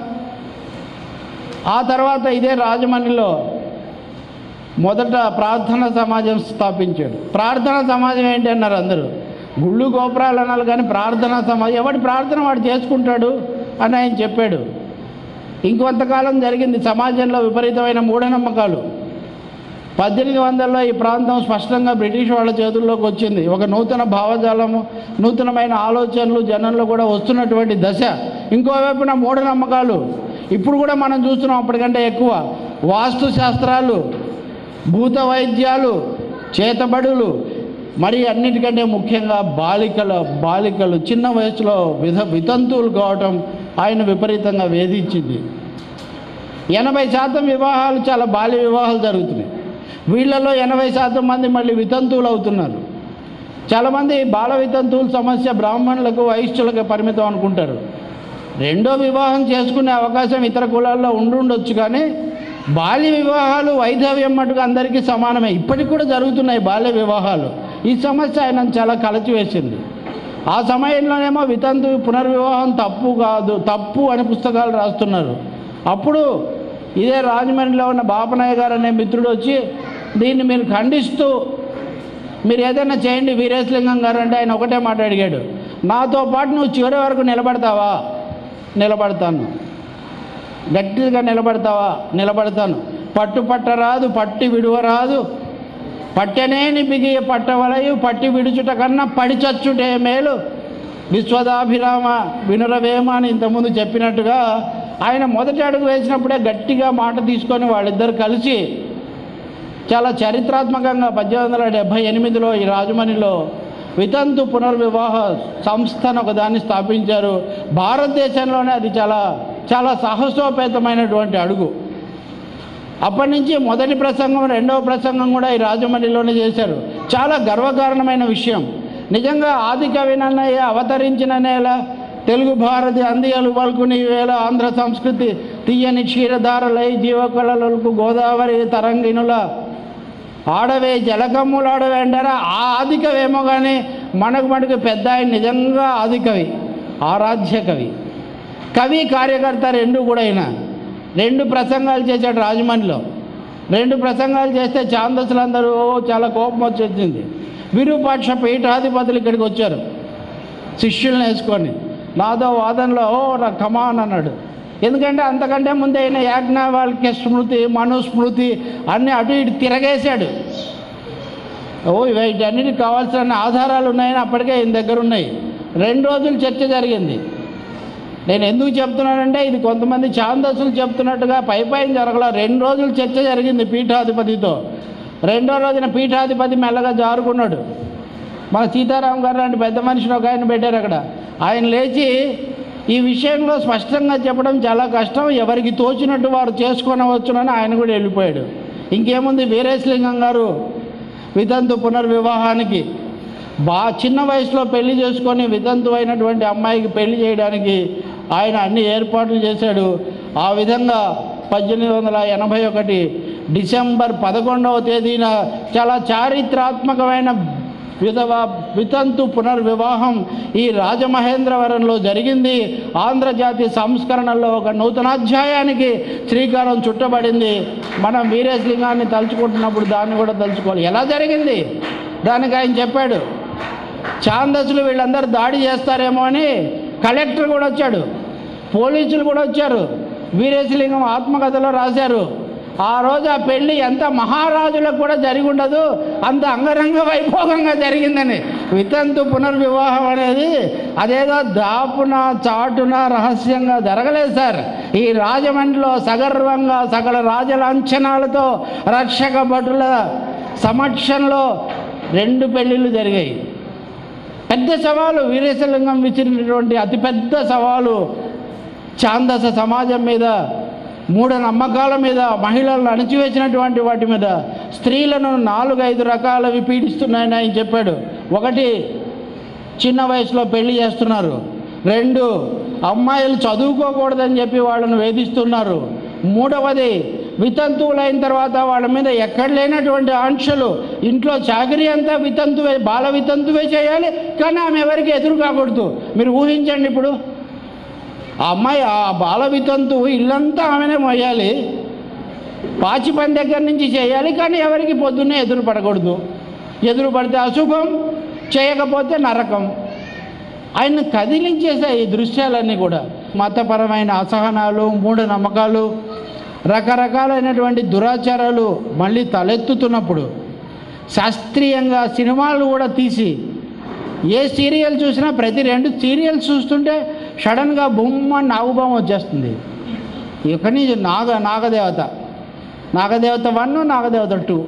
ఆ తర్వాత ఇదే రాజమండ్రిలో మొదట ప్రార్థనా సమాజం స్థాపించాడు ప్రార్థనా సమాజం ఏంటి అన్నారు అందరూ గుళ్ళు గోపురాలు అనాలి కానీ ప్రార్థనా సమాజం ఎవడి ప్రార్థన వాడు చేసుకుంటాడు అని ఆయన చెప్పాడు ఇంకొంతకాలం జరిగింది సమాజంలో విపరీతమైన మూఢనమ్మకాలు పద్దెనిమిది వందల్లో ఈ ప్రాంతం స్పష్టంగా బ్రిటిష్ వాళ్ళ చేతుల్లోకి వచ్చింది ఒక నూతన భావజాలము నూతనమైన ఆలోచనలు జనంలో కూడా వస్తున్నటువంటి దశ ఇంకోవైపున మూఢనమ్మకాలు ఇప్పుడు కూడా మనం చూస్తున్నాం అప్పటికంటే ఎక్కువ వాస్తు శాస్త్రాలు భూత వైద్యాలు చేతబడులు మరి అన్నిటికంటే ముఖ్యంగా బాలికల బాలికలు చిన్న వయసులో విధ వితంతువులు కావటం ఆయన విపరీతంగా వేధించింది ఎనభై శాతం వివాహాలు చాలా బాల్య వివాహాలు జరుగుతున్నాయి వీళ్ళలో ఎనభై శాతం మంది మళ్ళీ వితంతువులు అవుతున్నారు చాలామంది బాల వితంతువుల సమస్య బ్రాహ్మణులకు వైశ్యులకు పరిమితం అనుకుంటారు రెండో వివాహం చేసుకునే అవకాశం ఇతర కులాల్లో ఉండుండొచ్చు కానీ బాల్య వివాహాలు వైధవ్యం మటుకు అందరికీ సమానమే ఇప్పటికి కూడా జరుగుతున్నాయి బాల్య వివాహాలు ఈ సమస్య ఆయన చాలా కలచివేసింది ఆ సమయంలోనేమో వితంతు పునర్వివాహం తప్పు కాదు తప్పు అని పుస్తకాలు రాస్తున్నారు అప్పుడు ఇదే రాజమండ్రిలో ఉన్న బాపనయ్య గారు అనే మిత్రుడు వచ్చి దీన్ని మీరు ఖండిస్తూ మీరు ఏదైనా చేయండి వీరేశలింగం గారు అంటే ఆయన ఒకటే మాట అడిగాడు నాతో పాటు నువ్వు చివరి వరకు నిలబడతావా నిలబడతాను గట్టిగా నిలబడతావా నిలబడతాను పట్టు పట్టరాదు పట్టి విడువరాదు పట్టనేని బిగి పట్టవలయు పట్టి విడుచుట కన్నా పడి చచ్చుటే మేలు విశ్వదాభిరామ వినురవేమ అని ఇంతకుముందు చెప్పినట్టుగా ఆయన మొదటి అడుగు వేసినప్పుడే గట్టిగా మాట తీసుకొని వాళ్ళిద్దరు కలిసి చాలా చరిత్రాత్మకంగా పద్దెనిమిది వందల డెబ్భై ఎనిమిదిలో ఈ రాజమండ్రిలో వితంతు పునర్వివాహ సంస్థను ఒకదాన్ని స్థాపించారు భారతదేశంలోనే అది చాలా చాలా సాహసోపేతమైనటువంటి అడుగు అప్పటి నుంచి మొదటి ప్రసంగం రెండవ ప్రసంగం కూడా ఈ రాజమండ్రిలోనే చేశారు చాలా గర్వకారణమైన విషయం నిజంగా ఆది కవినన్నయ్య అవతరించిన నేల తెలుగు భారతి అందియలు పలుకుని వేళ ఆంధ్ర సంస్కృతి తీయని క్షీరధారలై జీవకళలకు గోదావరి తరంగిణుల ఆడవే జలకమ్ములు ఆడవే అంటారా ఆ ఆది కవి ఏమో కానీ మనకు మనకు పెద్ద ఆయన నిజంగా ఆది కవి ఆరాధ్య కవి కవి కార్యకర్త రెండు కూడా అయినా రెండు ప్రసంగాలు చేశాడు రాజమండ్రిలో రెండు ప్రసంగాలు చేస్తే ఛాందసులందరూ "ఓ, చాలా కోపం వచ్చేసింది విరూపాక్ష పీఠాధిపతులు ఇక్కడికి వచ్చారు శిష్యులను వేసుకొని నాదో వాదనలో ఓ నా కమాన్ అన్నాడు ఎందుకంటే అంతకంటే ముందే ఆయన యాజ్ఞావాల్క్య స్మృతి మనుస్మృతి అన్నీ అటు ఇటు తిరగేశాడు ఓ వీటన్నిటికి కావాల్సిన ఆధారాలు ఉన్నాయని అప్పటికే ఈయన దగ్గర ఉన్నాయి రెండు రోజులు చర్చ జరిగింది నేను ఎందుకు చెప్తున్నానంటే ఇది కొంతమంది ఛాందస్సులు చెప్తున్నట్టుగా పై పైన జరగల రెండు రోజులు చర్చ జరిగింది పీఠాధిపతితో రెండో రోజున పీఠాధిపతి మెల్లగా జారుకున్నాడు మన సీతారాం గారు లాంటి పెద్ద మనిషిని ఒక ఆయన పెట్టారు అక్కడ ఆయన లేచి ఈ విషయంలో స్పష్టంగా చెప్పడం చాలా కష్టం ఎవరికి తోచినట్టు వారు చేసుకొనవచ్చునని ఆయన కూడా వెళ్ళిపోయాడు ఇంకేముంది వీరేశలింగం గారు వితంతు పునర్వివాహానికి బా చిన్న వయసులో పెళ్లి చేసుకొని వితంతు అయినటువంటి అమ్మాయికి పెళ్లి చేయడానికి ఆయన అన్ని ఏర్పాట్లు చేశాడు ఆ విధంగా పద్దెనిమిది వందల ఎనభై ఒకటి డిసెంబర్ పదకొండవ తేదీన చాలా చారిత్రాత్మకమైన విధవ వితంతు పునర్వివాహం ఈ రాజమహేంద్రవరంలో జరిగింది ఆంధ్రజాతి సంస్కరణలో ఒక నూతనాధ్యాయానికి శ్రీకారం చుట్టబడింది మనం వీరేశలింగాన్ని తలుచుకుంటున్నప్పుడు దాన్ని కూడా తలుచుకోవాలి ఎలా జరిగింది దానికి ఆయన చెప్పాడు ఛాందసులు వీళ్ళందరూ దాడి చేస్తారేమో అని కలెక్టర్ కూడా వచ్చాడు పోలీసులు కూడా వచ్చారు వీరేశలింగం ఆత్మకథలో రాశారు ఆ రోజు ఆ పెళ్ళి ఎంత మహారాజులకు కూడా జరిగి ఉండదు అంత అంగరంగ వైభోగంగా జరిగిందని వితంతు పునర్వివాహం అనేది అదేదో దాపున చాటున రహస్యంగా జరగలేదు సార్ ఈ రాజమండ్రిలో సగర్వంగా సకల రాజలాంఛనాలతో రక్షక భటుల సమక్షంలో రెండు పెళ్ళిళ్ళు జరిగాయి పెద్ద సవాలు వీరేశలింగం విసిరినటువంటి అతిపెద్ద సవాలు ఛాందస సమాజం మీద మూఢ నమ్మకాల మీద మహిళలను అణచివేసినటువంటి వాటి మీద స్త్రీలను నాలుగు ఐదు రకాలవి పీడిస్తున్నాయని ఆయన చెప్పాడు ఒకటి చిన్న వయసులో పెళ్లి చేస్తున్నారు రెండు అమ్మాయిలు చదువుకోకూడదని చెప్పి వాళ్ళను వేధిస్తున్నారు మూడవది వితంతువులైన తర్వాత వాళ్ళ మీద ఎక్కడ లేనటువంటి ఆంక్షలు ఇంట్లో చాకరీ అంతా వితంతువే బాల వితంతువే చేయాలి కానీ ఆమె ఎవరికి ఎదురు కాకూడదు మీరు ఊహించండి ఇప్పుడు ఆ అమ్మాయి ఆ బాల వితంతువు ఇల్లంతా ఆమెనే మొయ్యాలి పాచి పని దగ్గర నుంచి చేయాలి కానీ ఎవరికి పొద్దున్నే ఎదురు పడకూడదు ఎదురు పడితే అశుభం చేయకపోతే నరకం ఆయన కదిలించేసాయి ఈ దృశ్యాలన్నీ కూడా మతపరమైన అసహనాలు మూఢనమ్మకాలు రకరకాలైనటువంటి దురాచారాలు మళ్ళీ తలెత్తుతున్నప్పుడు శాస్త్రీయంగా సినిమాలు కూడా తీసి ఏ సీరియల్ చూసినా ప్రతి రెండు సీరియల్స్ చూస్తుంటే సడన్గా బొమ్మ నాగుబామ వచ్చేస్తుంది ఇక్కడి నుంచి నాగ నాగదేవత నాగదేవత వన్ నాగదేవత టూ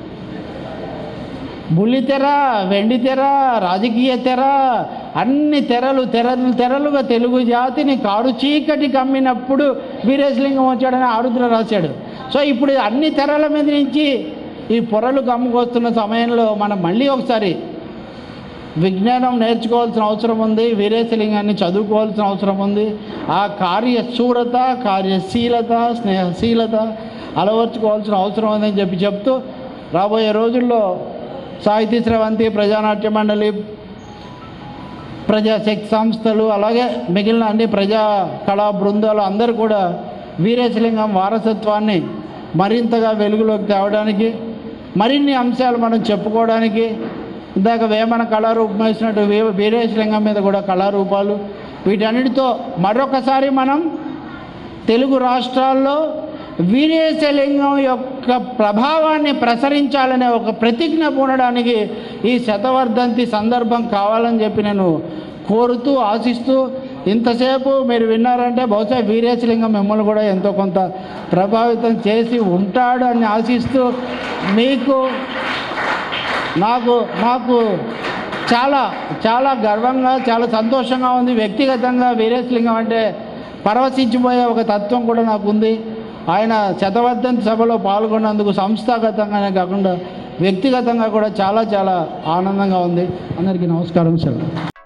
బుల్లి తెర వెండి తెర రాజకీయ తెర అన్ని తెరలు తెరలు తెరలుగా తెలుగు జాతిని కారు చీకటి కమ్మినప్పుడు వీరేశలింగం వచ్చాడని ఆరుద్ర రాశాడు సో ఇప్పుడు అన్ని తెరల మీద నుంచి ఈ పొరలు కమ్ముకొస్తున్న సమయంలో మనం మళ్ళీ ఒకసారి విజ్ఞానం నేర్చుకోవాల్సిన అవసరం ఉంది వీరేశలింగాన్ని చదువుకోవాల్సిన అవసరం ఉంది ఆ కార్యశూరత కార్యశీలత స్నేహశీలత అలవర్చుకోవాల్సిన అవసరం ఉందని చెప్పి చెప్తూ రాబోయే రోజుల్లో సాహితీ స్రవంతి ప్రజానాట్య మండలి ప్రజాశక్తి సంస్థలు అలాగే మిగిలిన అన్ని ప్రజా కళా బృందాలు అందరూ కూడా వీరేశలింగం వారసత్వాన్ని మరింతగా వెలుగులోకి తేవడానికి మరిన్ని అంశాలు మనం చెప్పుకోవడానికి ఇందాక వేమన కళారూపం వేసినట్టు వీ వీరేశలింగం మీద కూడా కళారూపాలు వీటన్నిటితో మరొకసారి మనం తెలుగు రాష్ట్రాల్లో వీరేశలింగం యొక్క ప్రభావాన్ని ప్రసరించాలనే ఒక ప్రతిజ్ఞ పూనడానికి ఈ శతవర్ధంతి సందర్భం కావాలని చెప్పి నేను కోరుతూ ఆశిస్తూ ఇంతసేపు మీరు విన్నారంటే బహుశా వీరేశలింగం మిమ్మల్ని కూడా ఎంతో కొంత ప్రభావితం చేసి ఉంటాడు అని ఆశిస్తూ మీకు నాకు నాకు చాలా చాలా గర్వంగా చాలా సంతోషంగా ఉంది వ్యక్తిగతంగా వీరేశలింగం అంటే పరవశించిపోయే ఒక తత్వం కూడా నాకు ఉంది ఆయన శతవర్ధంతి సభలో పాల్గొన్నందుకు సంస్థాగతంగానే కాకుండా వ్యక్తిగతంగా కూడా చాలా చాలా ఆనందంగా ఉంది అందరికీ నమస్కారం సెలవు